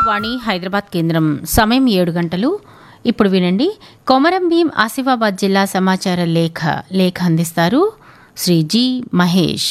ఆకాశవాణి హైదరాబాద్ కేంద్రం సమయం ఏడు గంటలు ఇప్పుడు వినండి కొమరం భీం ఆసిఫాబాద్ జిల్లా సమాచార లేఖ లేఖ అందిస్తారు శ్రీ జి మహేష్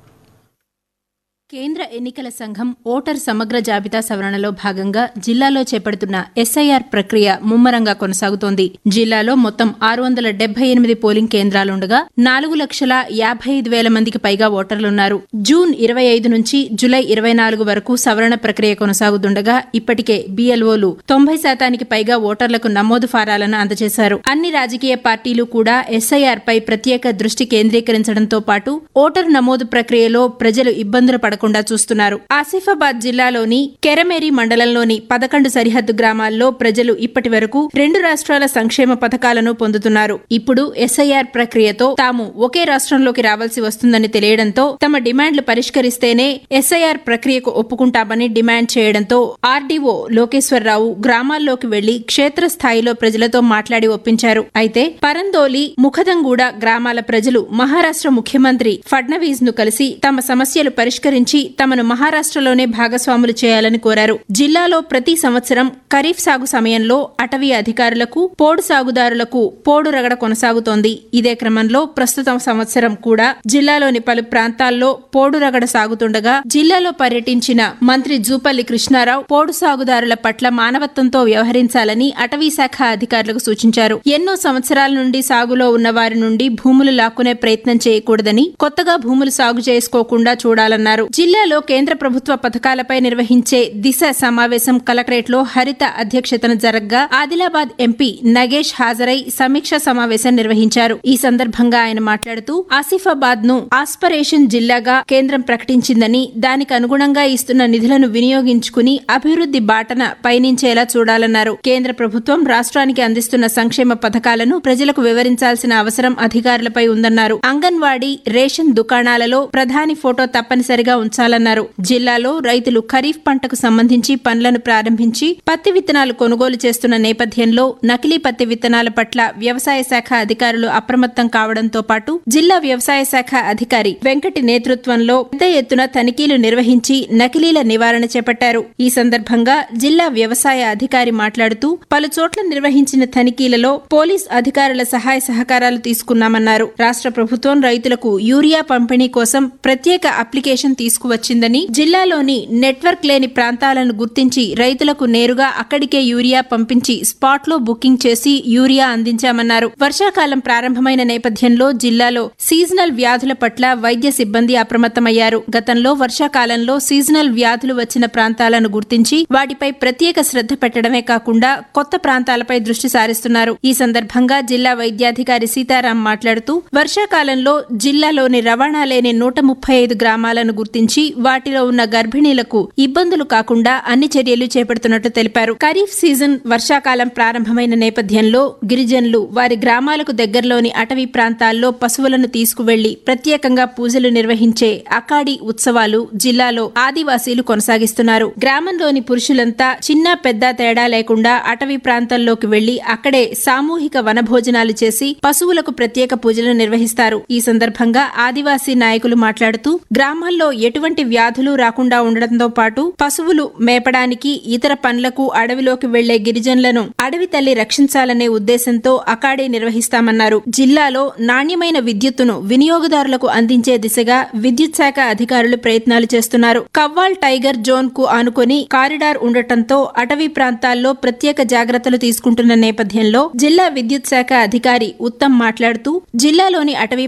కేంద్ర ఎన్నికల సంఘం ఓటర్ సమగ్ర జాబితా సవరణలో భాగంగా జిల్లాలో చేపడుతున్న ఎస్ఐఆర్ ప్రక్రియ ముమ్మరంగా కొనసాగుతోంది జిల్లాలో మొత్తం ఆరు వందల డెబ్బై ఎనిమిది పోలింగ్ కేంద్రాలుండగా నాలుగు లక్షల యాభై ఐదు వేల మందికి పైగా ఓటర్లున్నారు జూన్ ఇరవై ఐదు నుంచి జులై ఇరవై నాలుగు వరకు సవరణ ప్రక్రియ కొనసాగుతుండగా ఇప్పటికే బీఎల్ఓలు తొంభై శాతానికి పైగా ఓటర్లకు నమోదు ఫారాలను అందజేశారు అన్ని రాజకీయ పార్టీలు కూడా ఎస్ఐఆర్ పై ప్రత్యేక దృష్టి కేంద్రీకరించడంతో పాటు ఓటరు నమోదు ప్రక్రియలో ప్రజలు ఇబ్బందులు పడకుండా చూస్తున్నారు ఆసిఫాబాద్ జిల్లాలోని కెరమేరి మండలంలోని పదకొండు సరిహద్దు గ్రామాల్లో ప్రజలు ఇప్పటి వరకు రెండు రాష్ట్రాల సంక్షేమ పథకాలను పొందుతున్నారు ఇప్పుడు ఎస్ఐఆర్ ప్రక్రియతో తాము ఒకే రాష్ట్రంలోకి రావాల్సి వస్తుందని తెలియడంతో తమ డిమాండ్లు పరిష్కరిస్తేనే ఎస్ఐఆర్ ప్రక్రియకు ఒప్పుకుంటామని డిమాండ్ చేయడంతో ఆర్డీఓ లోకేశ్వరరావు గ్రామాల్లోకి వెళ్లి క్షేత్రస్థాయిలో ప్రజలతో మాట్లాడి ఒప్పించారు అయితే పరందోలి ముఖదంగూడ గ్రామాల ప్రజలు మహారాష్ట్ర ముఖ్యమంత్రి ఫడ్నవీస్ ను కలిసి తమ సమస్యలు పరిష్కరించి తమను మహారాష్ట్రలోనే భాగస్వాములు చేయాలని కోరారు జిల్లాలో ప్రతి సంవత్సరం ఖరీఫ్ సాగు సమయంలో అటవీ అధికారులకు పోడు సాగుదారులకు పోడు రగడ కొనసాగుతోంది ఇదే క్రమంలో ప్రస్తుతం సంవత్సరం కూడా జిల్లాలోని పలు ప్రాంతాల్లో పోడు రగడ సాగుతుండగా జిల్లాలో పర్యటించిన మంత్రి జూపల్లి కృష్ణారావు పోడు సాగుదారుల పట్ల మానవత్వంతో వ్యవహరించాలని అటవీ శాఖ అధికారులకు సూచించారు ఎన్నో సంవత్సరాల నుండి సాగులో ఉన్న వారి నుండి భూములు లాక్కునే ప్రయత్నం చేయకూడదని కొత్తగా భూములు సాగు చేసుకోకుండా చూడాలన్నారు జిల్లాలో కేంద్ర ప్రభుత్వ పథకాలపై నిర్వహించే దిశ సమావేశం కలెక్టరేట్ లో హరిత అధ్యక్షతన జరగ్గా ఆదిలాబాద్ ఎంపీ నగేష్ హాజరై సమీక్ష సమావేశం నిర్వహించారు ఈ సందర్భంగా ఆయన మాట్లాడుతూ ఆసిఫాబాద్ ను ఆస్పరేషన్ జిల్లాగా కేంద్రం ప్రకటించిందని దానికి అనుగుణంగా ఇస్తున్న నిధులను వినియోగించుకుని అభివృద్ది బాటన పయనించేలా చూడాలన్నారు కేంద్ర ప్రభుత్వం రాష్ట్రానికి అందిస్తున్న సంక్షేమ పథకాలను ప్రజలకు వివరించాల్సిన అవసరం అధికారులపై ఉందన్నారు అంగన్వాడీ రేషన్ దుకాణాలలో ప్రధాని ఫోటో తప్పనిసరిగా ఉంచాలన్నారు జిల్లాలో రైతులు ఖరీఫ్ పంటకు సంబంధించి పనులను ప్రారంభించి పత్తి విత్తనాలు కొనుగోలు చేస్తున్న నేపథ్యంలో నకిలీ పత్తి విత్తనాల పట్ల వ్యవసాయ శాఖ అధికారులు అప్రమత్తం కావడంతో పాటు జిల్లా వ్యవసాయ శాఖ అధికారి వెంకటి నేతృత్వంలో పెద్ద ఎత్తున తనిఖీలు నిర్వహించి నకిలీల నివారణ చేపట్టారు ఈ సందర్భంగా జిల్లా వ్యవసాయ అధికారి మాట్లాడుతూ పలు చోట్ల నిర్వహించిన తనిఖీలలో పోలీస్ అధికారుల సహాయ సహకారాలు తీసుకున్నామన్నారు రాష్ట్ర ప్రభుత్వం రైతులకు యూరియా పంపిణీ కోసం ప్రత్యేక అప్లికేషన్ తీసుకువచ్చిందని జిల్లాలోని నెట్వర్క్ లేని ప్రాంతాలను గుర్తించి రైతులకు నేరుగా అక్కడికే యూరియా పంపించి స్పాట్ లో బుకింగ్ చేసి యూరియా అందించామన్నారు వర్షాకాలం ప్రారంభమైన నేపథ్యంలో జిల్లాలో సీజనల్ వ్యాధుల పట్ల వైద్య సిబ్బంది అప్రమత్తమయ్యారు గతంలో వర్షాకాలంలో సీజనల్ వ్యాధులు వచ్చిన ప్రాంతాలను గుర్తించి వాటిపై ప్రత్యేక శ్రద్ధ పెట్టడమే కాకుండా కొత్త ప్రాంతాలపై దృష్టి సారిస్తున్నారు ఈ సందర్భంగా జిల్లా వైద్యాధికారి సీతారాం మాట్లాడుతూ వర్షాకాలంలో జిల్లాలోని రవాణా లేని నూట ముప్పై ఐదు గ్రామాలను గుర్తించి వాటిలో ఉన్న గర్భిణీలకు ఇబ్బందులు కాకుండా అన్ని చర్యలు చేపడుతున్నట్టు తెలిపారు ఖరీఫ్ సీజన్ వర్షాకాలం ప్రారంభమైన నేపథ్యంలో గిరిజనులు వారి గ్రామాలకు దగ్గరలోని అటవీ ప్రాంతాల్లో పశువులను తీసుకువెళ్లి ప్రత్యేకంగా పూజలు నిర్వహించే అకాడి ఉత్సవాలు జిల్లాలో ఆదివాసీలు కొనసాగిస్తున్నారు గ్రామంలోని పురుషులంతా చిన్న పెద్ద తేడా లేకుండా అటవీ ప్రాంతాల్లోకి వెళ్లి అక్కడే సామూహిక వనభోజనాలు చేసి పశువులకు ప్రత్యేక పూజలు నిర్వహిస్తారు ఈ సందర్భంగా ఆదివాసీ నాయకులు మాట్లాడుతూ గ్రామాల్లో ఎటువంటి వ్యాధులు రాకుండా ఉండడంతో పాటు పశువులు మేపడానికి ఇతర పనులకు అడవిలోకి వెళ్లే గిరిజనులను అడవి తల్లి రక్షించాలనే ఉద్దేశంతో అకాడే నిర్వహిస్తామన్నారు జిల్లాలో నాణ్యమైన విద్యుత్తును వినియోగదారులకు అందించే దిశగా విద్యుత్ శాఖ అధికారులు ప్రయత్నాలు చేస్తున్నారు కవ్వాల్ టైగర్ జోన్ కు ఆనుకొని కారిడార్ ఉండటంతో అటవీ ప్రాంతాల్లో ప్రత్యేక జాగ్రత్తలు తీసుకుంటున్న నేపథ్యంలో జిల్లా విద్యుత్ శాఖ అధికారి ఉత్తమ్ మాట్లాడుతూ జిల్లాలోని అటవీ